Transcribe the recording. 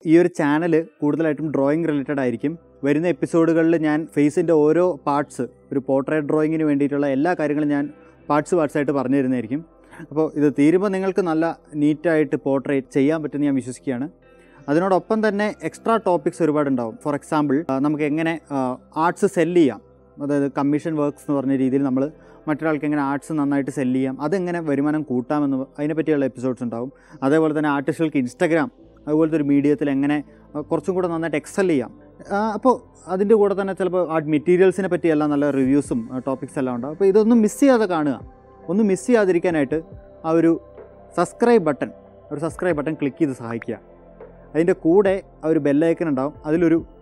ഈ ഒരു ചാനൽ കൂടുതലായിട്ടും ഡ്രോയിങ് റിലേറ്റഡ് ആയിരിക്കും വരുന്ന എപ്പിസോഡുകളിൽ ഞാൻ ഫേസിൻ്റെ ഓരോ പാർട്സ് ഒരു പോർട്രേറ്റ് ഡ്രോയിങ്ങിന് വേണ്ടിയിട്ടുള്ള എല്ലാ കാര്യങ്ങളും ഞാൻ പാർട്സ് പാർട്സായിട്ട് പറഞ്ഞു തരുന്നതായിരിക്കും അപ്പോൾ ഇത് തീരുമ്പോൾ നിങ്ങൾക്ക് നല്ല നീറ്റായിട്ട് പോർട്രേറ്റ് ചെയ്യാൻ പറ്റുമെന്ന് ഞാൻ വിശ്വസിക്കുകയാണ് അതിനോടൊപ്പം തന്നെ എക്സ്ട്രാ ടോപ്പിക്സ് ഒരുപാടുണ്ടാവും ഫോർ എക്സാമ്പിൾ നമുക്ക് എങ്ങനെ ആർട്സ് സെല്ല് ചെയ്യാം അതായത് കമ്മീഷൻ വർക്ക്സ് എന്ന് പറഞ്ഞ രീതിയിൽ നമ്മൾ മറ്റൊരാൾക്ക് എങ്ങനെ ആർട്സ് നന്നായിട്ട് സെല്ല് ചെയ്യാം അതെങ്ങനെ വരുമാനം കൂട്ടാമെന്ന് അതിനെപ്പറ്റിയുള്ള എപ്പിസോഡ്സ് ഉണ്ടാവും അതേപോലെ തന്നെ ആർട്ടിസ്റ്റുകൾക്ക് ഇൻസ്റ്റഗ്രാം അതുപോലത്തെ ഒരു മീഡിയത്തിൽ എങ്ങനെ ആ, കുറച്ചും കൂടെ നന്നായിട്ട് എക്സൽ ചെയ്യാം ആ, അപ്പോൾ അതിൻ്റെ കൂടെ തന്നെ ചിലപ്പോൾ ആർട്ട് മെറ്റീരിയൽസിനെ പറ്റിയെല്ലാം നല്ല റിവ്യൂസും ടോപ്പിക്സ് എല്ലാം ഉണ്ടാവും അപ്പോൾ ഇതൊന്നും മിസ് ചെയ്യാതെ കാണുക ഒന്നും മിസ് ചെയ്യാതിരിക്കാനായിട്ട് ആ ഒരു സബ്സ്ക്രൈബ് ബട്ടൺ ഒരു സബ്സ്ക്രൈബ് ബട്ടൺ ക്ലിക്ക് ചെയ്ത് സഹായിക്കുക അതിൻ്റെ കൂടെ ആ ഒരു ബെല്ലൈക്കൺ ഉണ്ടാവും അതിലൊരു